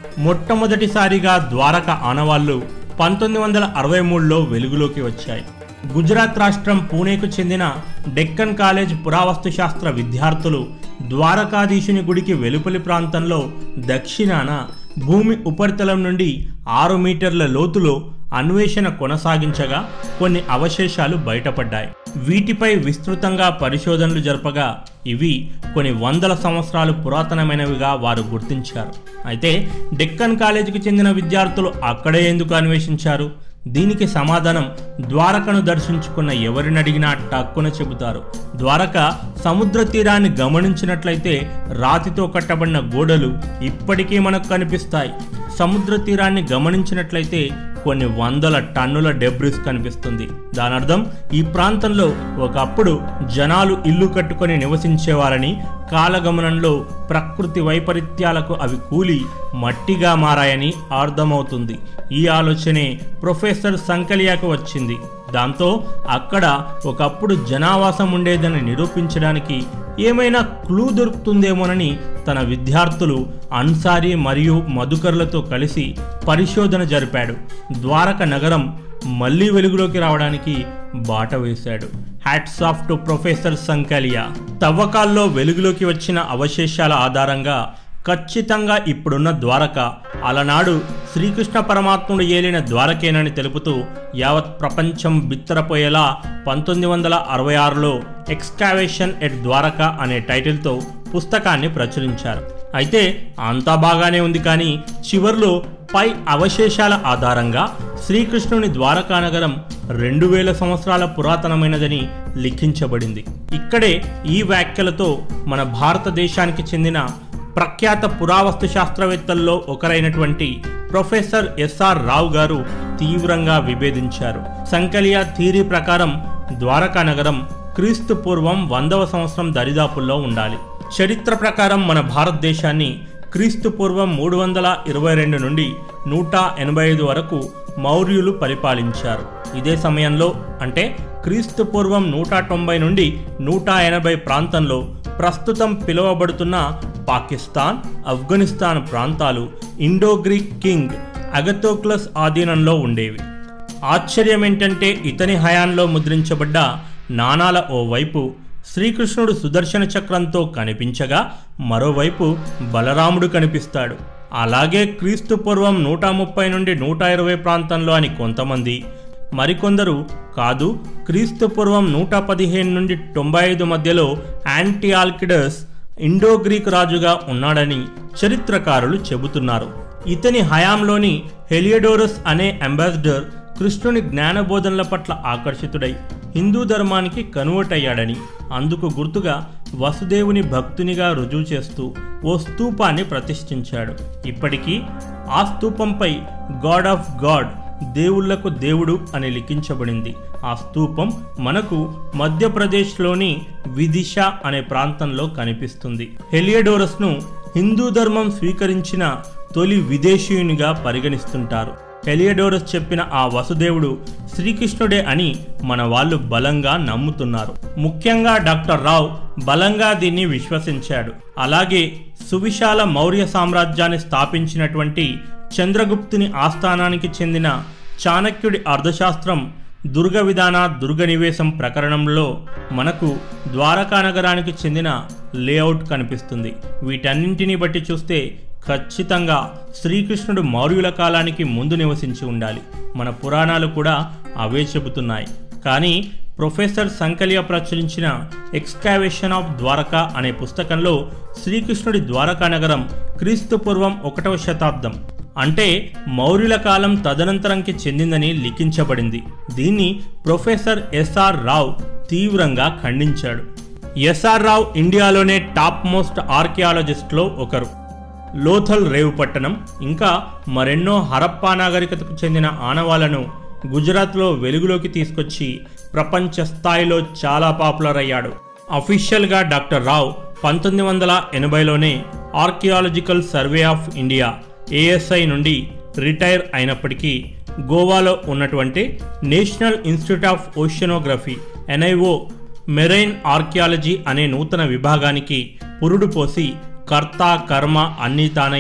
మొట్టమొదటిసారిగా ద్వారక ఆనవాళ్లు పంతొమ్మిది వందల అరవై మూడులో వెలుగులోకి వచ్చాయి గుజరాత్ రాష్ట్రం పూణేకు చెందిన డెక్కన్ కాలేజ్ పురావస్తు శాస్త్ర విద్యార్థులు ద్వారకాధీశుని గుడికి వెలుపలి ప్రాంతంలో దక్షిణాన భూమి ఉపరితలం నుండి ఆరు మీటర్ల లోతులో అన్వేషణ కొనసాగించగా కొన్ని అవశేషాలు బయటపడ్డాయి వీటిపై విస్తృతంగా పరిశోధనలు జరపగా ఇవి కొన్ని వందల సంవత్సరాలు పురాతనమైనవిగా వారు గుర్తించారు అయితే డెక్కన్ కాలేజీకి చెందిన విద్యార్థులు అక్కడే ఎందుకు అన్వేషించారు దీనికి సమాధానం ద్వారకను దర్శించుకున్న ఎవరిని అడిగినా టక్కున చెబుతారు ద్వారక సముద్ర తీరాన్ని గమనించినట్లయితే రాతితో కట్టబడిన గోడలు ఇప్పటికీ మనకు కనిపిస్తాయి సముద్ర తీరాన్ని గమనించినట్లయితే కొన్ని వందల టన్నుల డెబ్రిస్ కనిపిస్తుంది దాని అర్థం ఈ ప్రాంతంలో ఒకప్పుడు జనాలు ఇల్లు కట్టుకొని నివసించేవారని కాలగమనంలో ప్రకృతి వైపరీత్యాలకు అవి కూలి మట్టిగా మారాయని అర్థమవుతుంది ఈ ఆలోచనే ప్రొఫెసర్ సంకలియాకు వచ్చింది దాంతో అక్కడ ఒకప్పుడు జనావాసం ఉండేదని నిరూపించడానికి ఏమైనా క్లూ దొరుకుతుందేమోనని తన విద్యార్థులు అన్సారీ మరియు మధుకర్లతో కలిసి పరిశోధన జరిపాడు ద్వారక నగరం మళ్ళీ వెలుగులోకి రావడానికి బాట వేశాడు hats off to professor Sankalia తవ్వకాల్లో వెలుగులోకి వచ్చిన అవశేషాల ఆధారంగా ఖచ్చితంగా ఇప్పుడున్న ద్వారక అలనాడు శ్రీకృష్ణ పరమాత్ముడు ఏలిన ద్వారకేనని తెలుపుతూ యావత్ ప్రపంచం బిత్తరపోయేలా పంతొమ్మిది వందల అరవై ఆరులో ఎక్స్కావేషన్ ఎట్ ద్వారక అనే టైటిల్తో పుస్తకాన్ని ప్రచురించారు అయితే అంతా బాగానే ఉంది కానీ చివర్లో పై అవశేషాల ఆధారంగా శ్రీకృష్ణుని ద్వారకా నగరం రెండు వేల సంవత్సరాల పురాతనమైనదని లిఖించబడింది ఇక్కడే ఈ వ్యాఖ్యలతో మన భారతదేశానికి చెందిన ప్రఖ్యాత పురావస్తు శాస్త్రవేత్తల్లో ఒకరైనటువంటి ప్రొఫెసర్ ఎస్ఆర్ రావు గారు తీవ్రంగా విభేదించారు సంకలియా థీరీ ప్రకారం ద్వారకా నగరం క్రీస్తు పూర్వం వందవ సంవత్సరం దరిదాపుల్లో ఉండాలి చరిత్ర ప్రకారం మన భారతదేశాన్ని క్రీస్తు పూర్వం మూడు వందల ఇరవై రెండు నుండి నూట ఎనభై ఐదు వరకు మౌర్యులు పరిపాలించారు ఇదే సమయంలో అంటే క్రీస్తు పూర్వం నూట తొంభై నుండి నూట ఎనభై ప్రాంతంలో ప్రస్తుతం పిలువబడుతున్న పాకిస్తాన్ ఆఫ్ఘనిస్తాన్ ప్రాంతాలు ఇండో గ్రీక్ కింగ్ అగతోక్లస్ ఆధీనంలో ఉండేవి ఆశ్చర్యం ఏంటంటే ఇతని హయాంలో ముద్రించబడ్డ నాణాల ఓ వైపు శ్రీకృష్ణుడు సుదర్శన చక్రంతో కనిపించగా మరోవైపు బలరాముడు కనిపిస్తాడు అలాగే క్రీస్తు పూర్వం నూట ముప్పై నుండి నూట ఇరవై ప్రాంతంలో అని కొంతమంది మరికొందరు కాదు క్రీస్తు పూర్వం నూట పదిహేను నుండి తొంభై ఐదు మధ్యలో యాంటీఆల్కిడస్ ఇండో గ్రీక్ రాజుగా ఉన్నాడని చరిత్రకారులు చెబుతున్నారు ఇతని హయాంలోని హెలియడోరస్ అనే అంబాసిడర్ కృష్ణుని జ్ఞానబోధనల పట్ల ఆకర్షితుడై హిందూ ధర్మానికి కన్వర్ట్ అయ్యాడని అందుకు గుర్తుగా వసుదేవుని భక్తునిగా రుజువు చేస్తూ ఓ స్తూపాన్ని ప్రతిష్ఠించాడు ఇప్పటికీ ఆ స్తూపంపై గాడ్ ఆఫ్ గాడ్ దేవుళ్లకు దేవుడు అని లిఖించబడింది ఆ స్తూపం మనకు మధ్యప్రదేశ్లోని విదిశ అనే ప్రాంతంలో కనిపిస్తుంది హెలియడోరస్ను హిందూ ధర్మం స్వీకరించిన తొలి విదేశీయునిగా పరిగణిస్తుంటారు హెలియడోరస్ చెప్పిన ఆ వసుదేవుడు శ్రీకృష్ణుడే అని మన వాళ్ళు బలంగా నమ్ముతున్నారు ముఖ్యంగా డాక్టర్ రావ్ బలంగా దీన్ని విశ్వసించాడు అలాగే సువిశాల మౌర్య సామ్రాజ్యాన్ని స్థాపించినటువంటి చంద్రగుప్తుని ఆస్థానానికి చెందిన చాణక్యుడి అర్థశాస్త్రం దుర్గ విధాన దుర్గ నివేశం ప్రకరణంలో మనకు ద్వారకా నగరానికి చెందిన లేఅవుట్ కనిపిస్తుంది వీటన్నింటినీ బట్టి చూస్తే ఖచ్చితంగా శ్రీకృష్ణుడు మౌర్యుల కాలానికి ముందు నివసించి ఉండాలి మన పురాణాలు కూడా అవే చెబుతున్నాయి కానీ ప్రొఫెసర్ సంకలియ ప్రచురించిన ఎక్స్కావేషన్ ఆఫ్ ద్వారకా అనే పుస్తకంలో శ్రీకృష్ణుడి ద్వారకా నగరం క్రీస్తు పూర్వం ఒకటవ శతాబ్దం అంటే మౌర్యుల కాలం తదనంతరంకి చెందిందని లిఖించబడింది దీన్ని ప్రొఫెసర్ ఎస్ఆర్ రావ్ తీవ్రంగా ఖండించాడు ఎస్ఆర్ రావ్ ఇండియాలోనే టాప్ మోస్ట్ ఆర్కియాలజిస్ట్లో ఒకరు లోథల్ రేవు పట్టణం ఇంకా మరెన్నో హరప్పా నాగరికతకు చెందిన ఆనవాలను గుజరాత్లో వెలుగులోకి తీసుకొచ్చి ప్రపంచ స్థాయిలో చాలా పాపులర్ అయ్యాడు అఫీషియల్గా డాక్టర్ రావ్ పంతొమ్మిది వందల ఎనభైలోనే archaeological survey of India ASI నుండి రిటైర్ అయినప్పటికీ గోవాలో ఉన్నటువంటి national institute of oceanography NIO marine archaeology అనే నూతన విభాగానికి పురుడు పోసి కర్త కర్మ అన్నీ తానై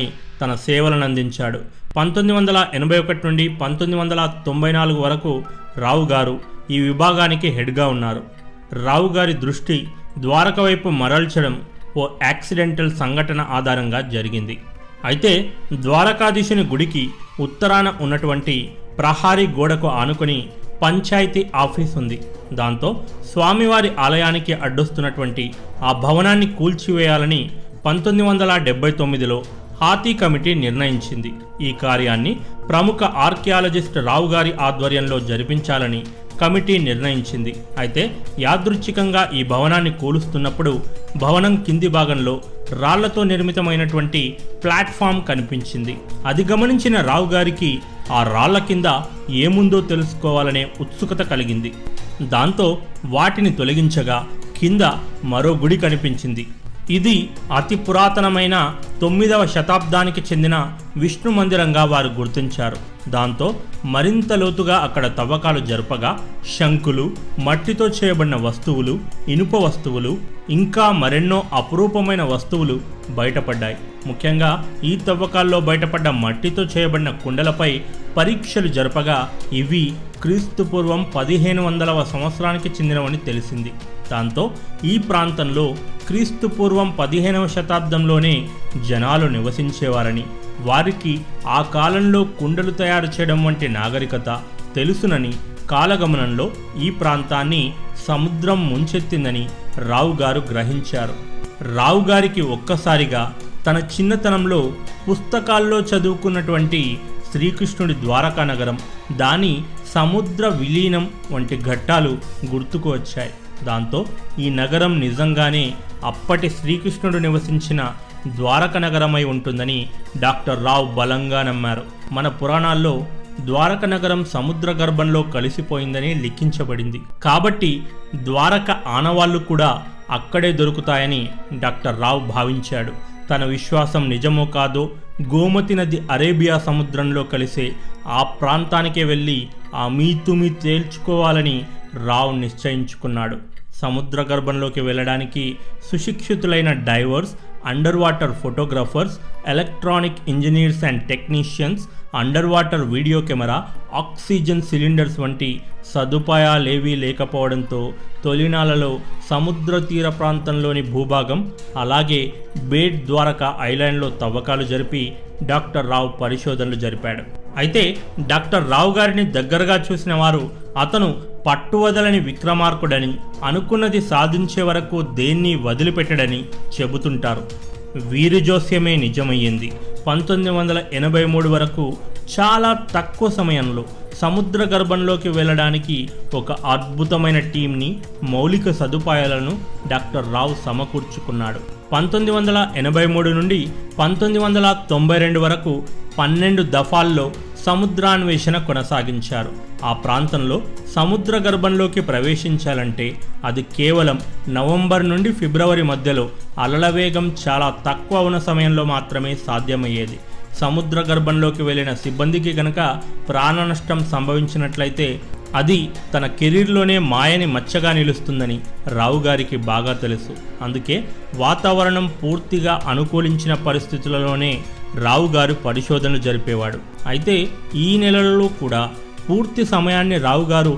తన సేవలను అందించాడు పంతొమ్మిది వందల ఎనభై ఒకటి నుండి పంతొమ్మిది వందల తొంభై నాలుగు వరకు రావు గారు ఈ విభాగానికి హెడ్గా ఉన్నారు రావు గారి దృష్టి ద్వారక వైపు మరల్చడం ఓ యాక్సిడెంటల్ సంఘటన ఆధారంగా జరిగింది అయితే ద్వారకాధీశుని గుడికి ఉత్తరాన ఉన్నటువంటి ప్రహారీ గోడకు ఆనుకొని పంచాయతీ ఆఫీస్ ఉంది దాంతో స్వామివారి ఆలయానికి అడ్డొస్తున్నటువంటి ఆ భవనాన్ని కూల్చివేయాలని పంతొమ్మిది వందల డెబ్బై తొమ్మిదిలో హాతీ కమిటీ నిర్ణయించింది ఈ కార్యాన్ని ప్రముఖ ఆర్కియాలజిస్ట్ రావు గారి ఆధ్వర్యంలో జరిపించాలని కమిటీ నిర్ణయించింది అయితే యాదృచ్ఛికంగా ఈ భవనాన్ని కూలుస్తున్నప్పుడు భవనం కింది భాగంలో రాళ్లతో నిర్మితమైనటువంటి ప్లాట్ఫామ్ కనిపించింది అది గమనించిన రావు గారికి ఆ రాళ్ల కింద ఏముందో తెలుసుకోవాలనే ఉత్సుకత కలిగింది దాంతో వాటిని తొలగించగా కింద మరో గుడి కనిపించింది ఇది అతి పురాతనమైన తొమ్మిదవ శతాబ్దానికి చెందిన విష్ణు మందిరంగా వారు గుర్తించారు దాంతో మరింత లోతుగా అక్కడ తవ్వకాలు జరపగా శంకులు మట్టితో చేయబడిన వస్తువులు ఇనుప వస్తువులు ఇంకా మరెన్నో అపురూపమైన వస్తువులు బయటపడ్డాయి ముఖ్యంగా ఈ తవ్వకాల్లో బయటపడ్డ మట్టితో చేయబడిన కుండలపై పరీక్షలు జరపగా ఇవి క్రీస్తు పూర్వం పదిహేను వందలవ సంవత్సరానికి చెందినవని తెలిసింది దాంతో ఈ ప్రాంతంలో క్రీస్తు పూర్వం పదిహేనవ శతాబ్దంలోనే జనాలు నివసించేవారని వారికి ఆ కాలంలో కుండలు తయారు చేయడం వంటి నాగరికత తెలుసునని కాలగమనంలో ఈ ప్రాంతాన్ని సముద్రం ముంచెత్తిందని రావు గారు గ్రహించారు రావు గారికి ఒక్కసారిగా తన చిన్నతనంలో పుస్తకాల్లో చదువుకున్నటువంటి శ్రీకృష్ణుడి ద్వారకా నగరం దాని సముద్ర విలీనం వంటి ఘట్టాలు గుర్తుకు వచ్చాయి దాంతో ఈ నగరం నిజంగానే అప్పటి శ్రీకృష్ణుడు నివసించిన ద్వారక నగరమై ఉంటుందని డాక్టర్ రావు బలంగా నమ్మారు మన పురాణాల్లో ద్వారక నగరం సముద్ర గర్భంలో కలిసిపోయిందని లిఖించబడింది కాబట్టి ద్వారక ఆనవాళ్లు కూడా అక్కడే దొరుకుతాయని డాక్టర్ రావు భావించాడు తన విశ్వాసం నిజమో కాదో గోమతి నది అరేబియా సముద్రంలో కలిసే ఆ ప్రాంతానికే వెళ్ళి ఆ మీతుమి తేల్చుకోవాలని రావు నిశ్చయించుకున్నాడు సముద్ర గర్భంలోకి వెళ్ళడానికి సుశిక్షితులైన divers under water photographers electronic engineers and technicians under water video camera oxygen cylinders వంటి సదుపాయాలేవీ లేకపోవడంతో తొలినాలలో సముద్ర తీర ప్రాంతంలోని భూభాగం అలాగే బేట్ ద్వారకా ఐలాండ్లో తవ్వకాలు జరిపి డాక్టర్ రావు పరిశోధనలు జరిపాడు అయితే డాక్టర్ రావు గారిని దగ్గరగా చూసిన వారు అతను పట్టువదలని విక్రమార్కుడని అనుకున్నది సాధించే వరకు దేన్ని వదిలిపెట్టడని చెబుతుంటారు వీరి జోస్యమే నిజమయ్యింది పంతొమ్మిది వందల ఎనభై మూడు వరకు చాలా తక్కువ సమయంలో సముద్ర గర్భంలోకి వెళ్ళడానికి ఒక అద్భుతమైన టీంని మౌలిక సదుపాయాలను డాక్టర్ రావు సమకూర్చుకున్నాడు పంతొమ్మిది వందల ఎనభై మూడు నుండి పంతొమ్మిది వందల తొంభై రెండు వరకు పన్నెండు దఫాల్లో సముద్రాన్వేషణ కొనసాగించారు ఆ ప్రాంతంలో సముద్ర గర్భంలోకి ప్రవేశించాలంటే అది కేవలం నవంబర్ నుండి ఫిబ్రవరి మధ్యలో అలల వేగం చాలా తక్కువ ఉన్న సమయంలో మాత్రమే సాధ్యమయ్యేది సముద్ర గర్భంలోకి వెళ్ళిన సిబ్బందికి గనక ప్రాణ నష్టం సంభవించినట్లయితే అది తన కెరీర్లోనే మాయని మచ్చగా నిలుస్తుందని రావు గారికి బాగా తెలుసు అందుకే వాతావరణం పూర్తిగా అనుకూలించిన పరిస్థితులలోనే రావు గారు పరిశోధనలు జరిపేవాడు అయితే ఈ నెలలలో కూడా పూర్తి సమయాన్ని రావు గారు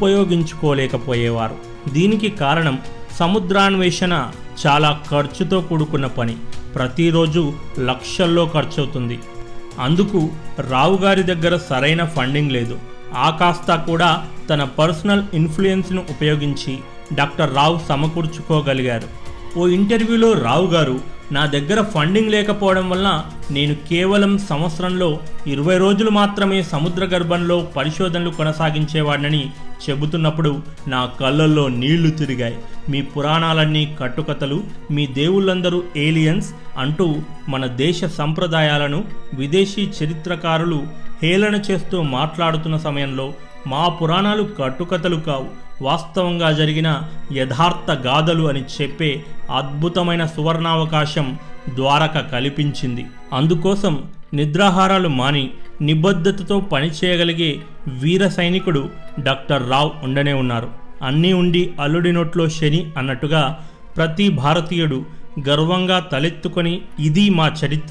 ఉపయోగించుకోలేకపోయేవారు దీనికి కారణం సముద్రాన్వేషణ చాలా ఖర్చుతో కూడుకున్న పని ప్రతిరోజు లక్షల్లో ఖర్చవుతుంది అందుకు రావు గారి దగ్గర సరైన ఫండింగ్ లేదు ఆ కాస్త కూడా తన పర్సనల్ ఇన్ఫ్లుయెన్స్ను ఉపయోగించి డాక్టర్ రావు సమకూర్చుకోగలిగారు ఓ ఇంటర్వ్యూలో రావు గారు నా దగ్గర ఫండింగ్ లేకపోవడం వల్ల నేను కేవలం సంవత్సరంలో ఇరవై రోజులు మాత్రమే సముద్ర గర్భంలో పరిశోధనలు కొనసాగించేవాడినని చెబుతున్నప్పుడు నా కళ్ళల్లో నీళ్లు తిరిగాయి మీ పురాణాలన్నీ కట్టుకథలు మీ దేవుళ్ళందరూ ఏలియన్స్ అంటూ మన దేశ సంప్రదాయాలను విదేశీ చరిత్రకారులు హేళన చేస్తూ మాట్లాడుతున్న సమయంలో మా పురాణాలు కట్టుకథలు కావు వాస్తవంగా జరిగిన యథార్థ గాథలు అని చెప్పే అద్భుతమైన సువర్ణావకాశం ద్వారక కల్పించింది అందుకోసం నిద్రాహారాలు మాని నిబద్ధతతో పనిచేయగలిగే వీర సైనికుడు డాక్టర్ రావ్ ఉండనే ఉన్నారు అన్నీ ఉండి అల్లుడి నోట్లో శని అన్నట్టుగా ప్రతి భారతీయుడు గర్వంగా తలెత్తుకొని ఇది మా చరిత్ర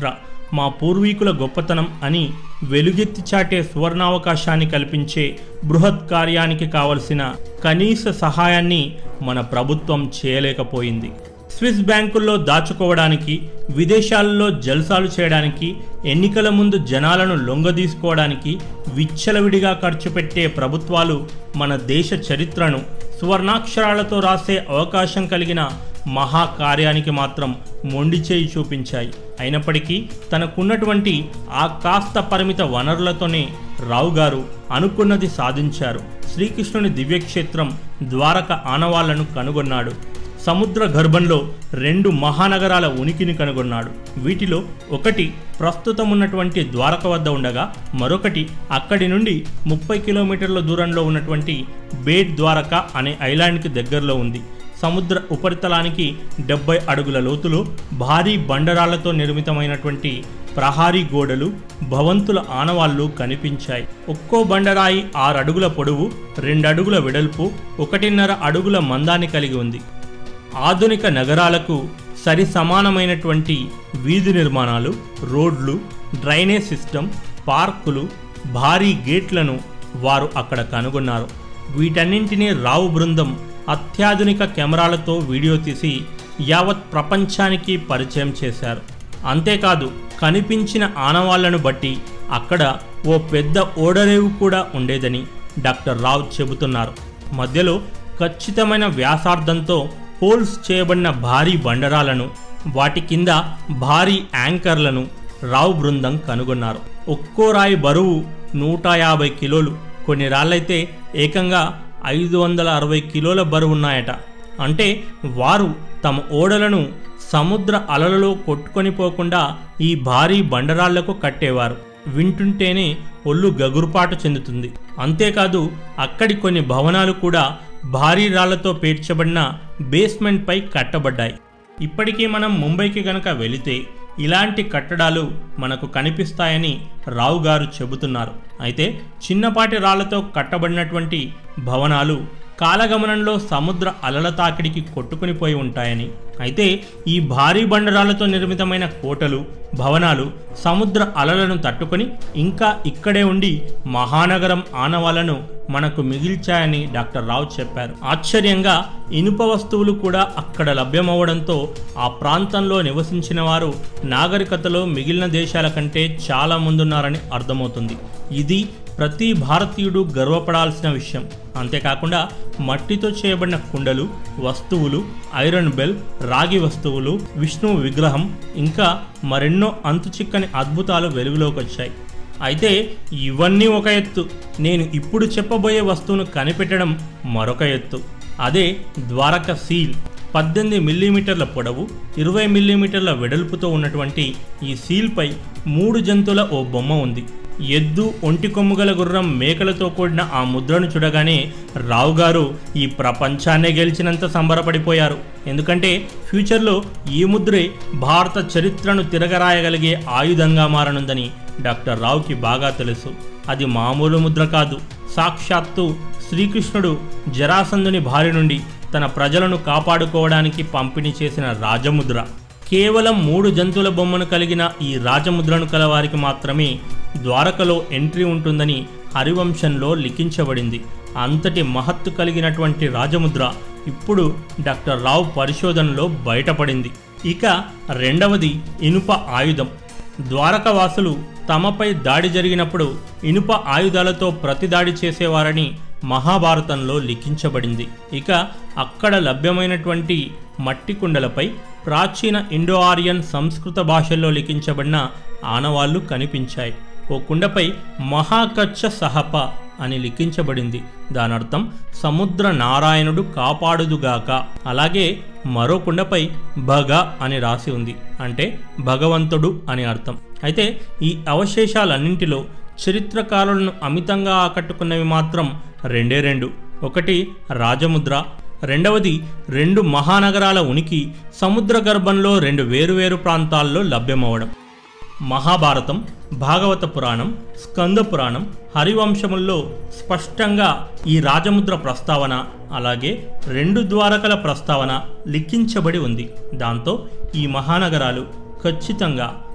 మా పూర్వీకుల గొప్పతనం అని వెలుగెత్తి చాటే సువర్ణావకాశాన్ని కల్పించే బృహత్ కార్యానికి కావలసిన కనీస సహాయాన్ని మన ప్రభుత్వం చేయలేకపోయింది స్విస్ బ్యాంకుల్లో దాచుకోవడానికి విదేశాల్లో జల్సాలు చేయడానికి ఎన్నికల ముందు జనాలను లొంగదీసుకోవడానికి విచ్చలవిడిగా ఖర్చు పెట్టే ప్రభుత్వాలు మన దేశ చరిత్రను సువర్ణాక్షరాలతో రాసే అవకాశం కలిగిన మహాకార్యానికి మాత్రం మొండి చేయి చూపించాయి అయినప్పటికీ తనకున్నటువంటి ఆ కాస్త పరిమిత వనరులతోనే రావు గారు అనుకున్నది సాధించారు శ్రీకృష్ణుని దివ్యక్షేత్రం ద్వారక ఆనవాళ్లను కనుగొన్నాడు సముద్ర గర్భంలో రెండు మహానగరాల ఉనికిని కనుగొన్నాడు వీటిలో ఒకటి ప్రస్తుతం ఉన్నటువంటి ద్వారక వద్ద ఉండగా మరొకటి అక్కడి నుండి ముప్పై కిలోమీటర్ల దూరంలో ఉన్నటువంటి బేట్ ద్వారక అనే ఐలాండ్కి దగ్గరలో ఉంది సముద్ర ఉపరితలానికి డెబ్బై అడుగుల లోతులో భారీ బండరాళ్లతో నిర్మితమైనటువంటి ప్రహారీ గోడలు భవంతుల ఆనవాళ్లు కనిపించాయి ఒక్కో బండరాయి ఆరు అడుగుల పొడవు రెండు అడుగుల వెడల్పు ఒకటిన్నర అడుగుల మందాన్ని కలిగి ఉంది ఆధునిక నగరాలకు సరి సమానమైనటువంటి వీధి నిర్మాణాలు రోడ్లు డ్రైనేజ్ సిస్టమ్ పార్కులు భారీ గేట్లను వారు అక్కడ కనుగొన్నారు వీటన్నింటినీ రావు బృందం అత్యాధునిక కెమెరాలతో వీడియో తీసి యావత్ ప్రపంచానికి పరిచయం చేశారు అంతేకాదు కనిపించిన ఆనవాళ్లను బట్టి అక్కడ ఓ పెద్ద ఓడరేవు కూడా ఉండేదని డాక్టర్ రావు చెబుతున్నారు మధ్యలో ఖచ్చితమైన వ్యాసార్థంతో హోల్స్ చేయబడిన భారీ బండరాలను వాటి కింద భారీ యాంకర్లను రావు బృందం కనుగొన్నారు ఒక్కో రాయి బరువు నూట యాభై కిలోలు కొన్ని రాళ్ళైతే ఏకంగా ఐదు వందల అరవై కిలోల బరువున్నాయట అంటే వారు తమ ఓడలను సముద్ర అలలలో కొట్టుకొని పోకుండా ఈ భారీ బండరాళ్లకు కట్టేవారు వింటుంటేనే ఒళ్ళు గగురుపాటు చెందుతుంది అంతేకాదు అక్కడి కొన్ని భవనాలు కూడా భారీ రాళ్లతో పేర్చబడిన బేస్మెంట్పై కట్టబడ్డాయి ఇప్పటికీ మనం ముంబైకి గనక వెళితే ఇలాంటి కట్టడాలు మనకు కనిపిస్తాయని రావు గారు చెబుతున్నారు అయితే చిన్నపాటి రాళ్లతో కట్టబడినటువంటి భవనాలు కాలగమనంలో సముద్ర అలల తాకిడికి కొట్టుకుని పోయి ఉంటాయని అయితే ఈ భారీ బండరాలతో నిర్మితమైన కోటలు భవనాలు సముద్ర అలలను తట్టుకొని ఇంకా ఇక్కడే ఉండి మహానగరం ఆనవాలను మనకు మిగిల్చాయని డాక్టర్ రావు చెప్పారు ఆశ్చర్యంగా ఇనుప వస్తువులు కూడా అక్కడ లభ్యమవడంతో ఆ ప్రాంతంలో నివసించిన వారు నాగరికతలో మిగిలిన దేశాల కంటే చాలా ముందున్నారని అర్థమవుతుంది ఇది ప్రతి భారతీయుడు గర్వపడాల్సిన విషయం అంతేకాకుండా మట్టితో చేయబడిన కుండలు వస్తువులు ఐరన్ బెల్ రాగి వస్తువులు విష్ణువు విగ్రహం ఇంకా మరెన్నో అంతుచిక్కని అద్భుతాలు వెలుగులోకి వచ్చాయి అయితే ఇవన్నీ ఒక ఎత్తు నేను ఇప్పుడు చెప్పబోయే వస్తువును కనిపెట్టడం మరొక ఎత్తు అదే ద్వారక సీల్ పద్దెనిమిది మిల్లీమీటర్ల పొడవు ఇరవై మిల్లీమీటర్ల వెడల్పుతో ఉన్నటువంటి ఈ సీల్పై మూడు జంతువుల ఓ బొమ్మ ఉంది ఎద్దు ఒంటి కొమ్ముగల గుర్రం మేకలతో కూడిన ఆ ముద్రను చూడగానే రావు గారు ఈ ప్రపంచాన్నే గెలిచినంత సంబరపడిపోయారు ఎందుకంటే ఫ్యూచర్లో ఈ ముద్రే భారత చరిత్రను తిరగరాయగలిగే ఆయుధంగా మారనుందని డాక్టర్ రావుకి బాగా తెలుసు అది మామూలు ముద్ర కాదు సాక్షాత్తు శ్రీకృష్ణుడు జరాసంధుని భార్య నుండి తన ప్రజలను కాపాడుకోవడానికి పంపిణీ చేసిన రాజముద్ర కేవలం మూడు జంతువుల బొమ్మను కలిగిన ఈ రాజముద్రను కల వారికి మాత్రమే ద్వారకలో ఎంట్రీ ఉంటుందని హరివంశంలో లిఖించబడింది అంతటి మహత్తు కలిగినటువంటి రాజముద్ర ఇప్పుడు డాక్టర్ రావు పరిశోధనలో బయటపడింది ఇక రెండవది ఇనుప ఆయుధం ద్వారకవాసులు తమపై దాడి జరిగినప్పుడు ఇనుప ఆయుధాలతో ప్రతిదాడి చేసేవారని మహాభారతంలో లిఖించబడింది ఇక అక్కడ లభ్యమైనటువంటి మట్టి కుండలపై ప్రాచీన ఇండో ఆరియన్ సంస్కృత భాషల్లో లిఖించబడిన ఆనవాళ్లు కనిపించాయి ఓ కుండపై మహాకచ్చ సహప అని లిఖించబడింది దానర్థం సముద్ర నారాయణుడు కాపాడుదుగాక అలాగే మరో కుండపై భగ అని రాసి ఉంది అంటే భగవంతుడు అని అర్థం అయితే ఈ అవశేషాలన్నింటిలో చరిత్రకారులను అమితంగా ఆకట్టుకున్నవి మాత్రం రెండే రెండు ఒకటి రాజముద్ర రెండవది రెండు మహానగరాల ఉనికి సముద్ర గర్భంలో రెండు వేరువేరు ప్రాంతాల్లో లభ్యమవడం మహాభారతం భాగవత పురాణం స్కంద పురాణం హరివంశముల్లో స్పష్టంగా ఈ రాజముద్ర ప్రస్తావన అలాగే రెండు ద్వారకల ప్రస్తావన లిఖించబడి ఉంది దాంతో ఈ మహానగరాలు ఖచ్చితంగా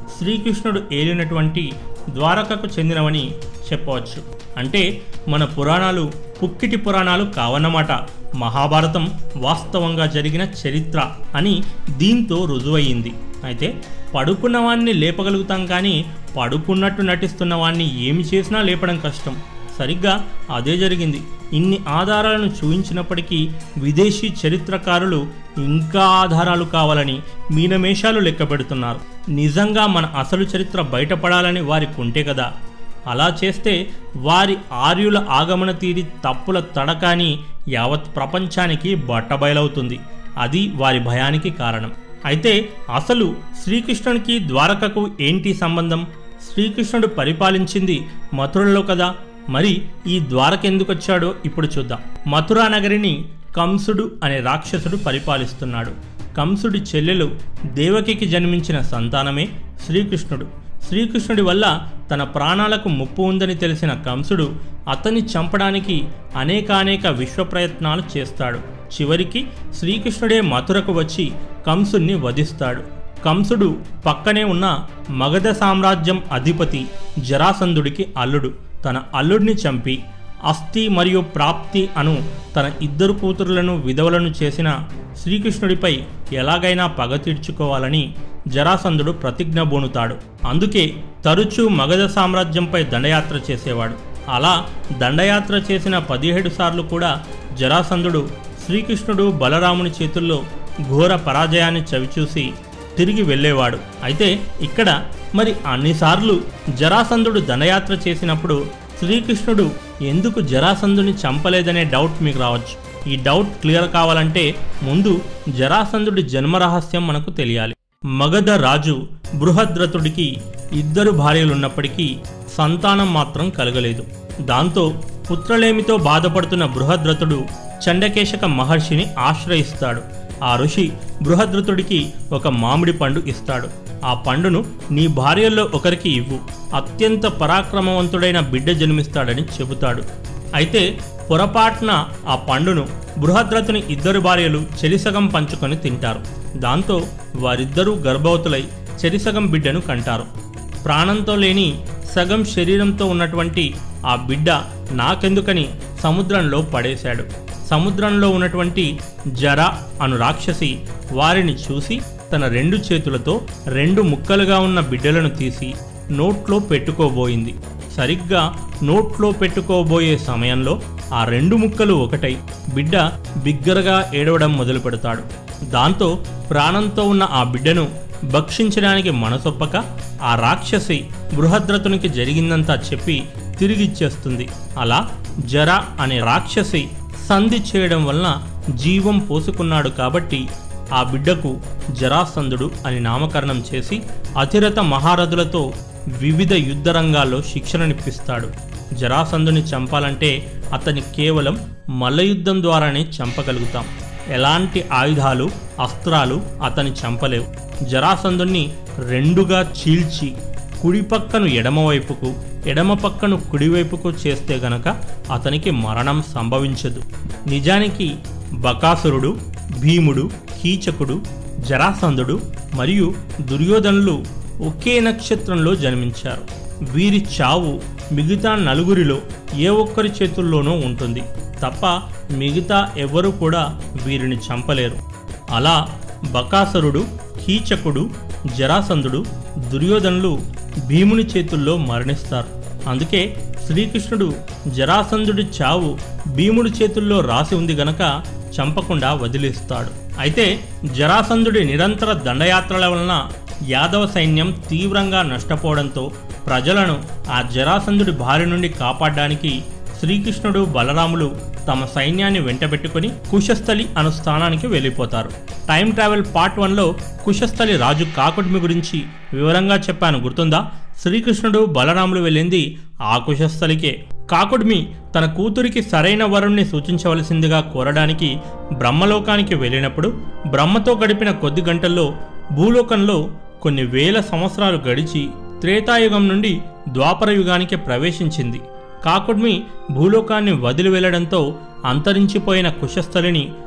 శ్రీకృష్ణుడు ఏలినటువంటి ద్వారకకు చెందినవని చెప్పవచ్చు అంటే మన పురాణాలు పుక్కిటి పురాణాలు కావన్నమాట మహాభారతం వాస్తవంగా జరిగిన చరిత్ర అని దీంతో రుజువయ్యింది అయితే పడుకున్న వాణ్ణి లేపగలుగుతాం కానీ పడుకున్నట్టు నటిస్తున్న వాణ్ణి ఏమి చేసినా లేపడం కష్టం సరిగ్గా అదే జరిగింది ఇన్ని ఆధారాలను చూపించినప్పటికీ విదేశీ చరిత్రకారులు ఇంకా ఆధారాలు కావాలని మీనమేషాలు లెక్క పెడుతున్నారు నిజంగా మన అసలు చరిత్ర బయటపడాలని వారికి ఉంటే కదా అలా చేస్తే వారి ఆర్యుల ఆగమన తీరి తప్పుల తడకాని యావత్ ప్రపంచానికి బట్టబయలవుతుంది అది వారి భయానికి కారణం అయితే అసలు శ్రీకృష్ణునికి ద్వారకకు ఏంటి సంబంధం శ్రీకృష్ణుడు పరిపాలించింది మథురలో కదా మరి ఈ ద్వారక ఎందుకు వచ్చాడో ఇప్పుడు చూద్దాం మథురా నగరిని కంసుడు అనే రాక్షసుడు పరిపాలిస్తున్నాడు కంసుడి చెల్లెలు దేవకికి జన్మించిన సంతానమే శ్రీకృష్ణుడు శ్రీకృష్ణుడి వల్ల తన ప్రాణాలకు ముప్పు ఉందని తెలిసిన కంసుడు అతన్ని చంపడానికి అనేకానేక విశ్వ ప్రయత్నాలు చేస్తాడు చివరికి శ్రీకృష్ణుడే మథురకు వచ్చి కంసుణ్ణి వధిస్తాడు కంసుడు పక్కనే ఉన్న మగధ సామ్రాజ్యం అధిపతి జరాసంధుడికి అల్లుడు తన అల్లుడిని చంపి అస్థి మరియు ప్రాప్తి అను తన ఇద్దరు కూతురులను విధవలను చేసిన శ్రీకృష్ణుడిపై ఎలాగైనా పగ తీర్చుకోవాలని జరాసంధుడు ప్రతిజ్ఞ బూనుతాడు అందుకే తరచూ మగధ సామ్రాజ్యంపై దండయాత్ర చేసేవాడు అలా దండయాత్ర చేసిన పదిహేడు సార్లు కూడా జరాసంధుడు శ్రీకృష్ణుడు బలరాముని చేతుల్లో ఘోర పరాజయాన్ని చవిచూసి తిరిగి వెళ్ళేవాడు అయితే ఇక్కడ మరి అన్నిసార్లు జరాసంధుడు దండయాత్ర చేసినప్పుడు శ్రీకృష్ణుడు ఎందుకు జరాసంధుని చంపలేదనే డౌట్ మీకు రావచ్చు ఈ డౌట్ క్లియర్ కావాలంటే ముందు జరాసంధుడి జన్మరహస్యం మనకు తెలియాలి మగధ రాజు బృహద్రథుడికి ఇద్దరు భార్యలున్నప్పటికీ సంతానం మాత్రం కలగలేదు దాంతో పుత్రలేమితో బాధపడుతున్న బృహద్రథుడు చండకేశక మహర్షిని ఆశ్రయిస్తాడు ఆ ఋషి బృహద్రథుడికి ఒక మామిడి పండు ఇస్తాడు ఆ పండును నీ భార్యల్లో ఒకరికి ఇవ్వు అత్యంత పరాక్రమవంతుడైన బిడ్డ జన్మిస్తాడని చెబుతాడు అయితే పొరపాటున ఆ పండును బృహద్రథుని ఇద్దరు భార్యలు చెరిసగం పంచుకొని తింటారు దాంతో వారిద్దరూ గర్భవతులై చెరిసగం బిడ్డను కంటారు ప్రాణంతో లేని సగం శరీరంతో ఉన్నటువంటి ఆ బిడ్డ నాకెందుకని సముద్రంలో పడేశాడు సముద్రంలో ఉన్నటువంటి జర అను రాక్షసి వారిని చూసి తన రెండు చేతులతో రెండు ముక్కలుగా ఉన్న బిడ్డలను తీసి నోట్లో పెట్టుకోబోయింది సరిగ్గా నోట్లో పెట్టుకోబోయే సమయంలో ఆ రెండు ముక్కలు ఒకటై బిడ్డ బిగ్గరగా ఏడవడం మొదలు పెడతాడు దాంతో ప్రాణంతో ఉన్న ఆ బిడ్డను భక్షించడానికి మనసొప్పక ఆ రాక్షసి బృహద్రతునికి జరిగిందంతా చెప్పి తిరిగిచ్చేస్తుంది అలా జర అనే రాక్షసి సంధి చేయడం వలన జీవం పోసుకున్నాడు కాబట్టి ఆ బిడ్డకు జరాసంధుడు అని నామకరణం చేసి అతిరథ మహారథులతో వివిధ యుద్ధ రంగాల్లో శిక్షణనిప్పిస్తాడు జరాసంధుని చంపాలంటే అతని కేవలం మల్లయుద్ధం ద్వారానే చంపగలుగుతాం ఎలాంటి ఆయుధాలు అస్త్రాలు అతని చంపలేవు జరాసంధుణ్ణి రెండుగా చీల్చి కుడి పక్కను ఎడమవైపుకు ఎడమ పక్కను కుడివైపుకు చేస్తే గనక అతనికి మరణం సంభవించదు నిజానికి బకాసురుడు భీముడు కీచకుడు జరాసంధుడు మరియు దుర్యోధనులు ఒకే నక్షత్రంలో జన్మించారు వీరి చావు మిగతా నలుగురిలో ఏ ఒక్కరి చేతుల్లోనూ ఉంటుంది తప్ప మిగతా ఎవరు కూడా వీరిని చంపలేరు అలా బకాసురుడు కీచకుడు జరాసంధుడు దుర్యోధనులు భీముని చేతుల్లో మరణిస్తారు అందుకే శ్రీకృష్ణుడు జరాసంధుడి చావు భీముడి చేతుల్లో రాసి ఉంది గనక చంపకుండా వదిలేస్తాడు అయితే జరాసంధుడి నిరంతర దండయాత్రల వలన యాదవ సైన్యం తీవ్రంగా నష్టపోవడంతో ప్రజలను ఆ జరాసంధుడి బారి నుండి కాపాడడానికి శ్రీకృష్ణుడు బలరాములు తమ సైన్యాన్ని వెంటబెట్టుకుని కుశస్థలి అను స్థానానికి వెళ్ళిపోతారు టైం ట్రావెల్ పార్ట్ వన్లో కుశస్థలి రాజు కాకుడ్మి గురించి వివరంగా చెప్పాను గుర్తుందా శ్రీకృష్ణుడు బలరాములు వెళ్ళింది ఆ కుశస్థలికే కాకుడ్మి తన కూతురికి సరైన వరుణ్ణి సూచించవలసిందిగా కోరడానికి బ్రహ్మలోకానికి వెళ్ళినప్పుడు బ్రహ్మతో గడిపిన కొద్ది గంటల్లో భూలోకంలో కొన్ని వేల సంవత్సరాలు గడిచి త్రేతాయుగం నుండి ద్వాపర యుగానికి ప్రవేశించింది కాకుడ్మి భూలోకాన్ని వదిలి వెళ్లడంతో అంతరించిపోయిన కుశస్థలిని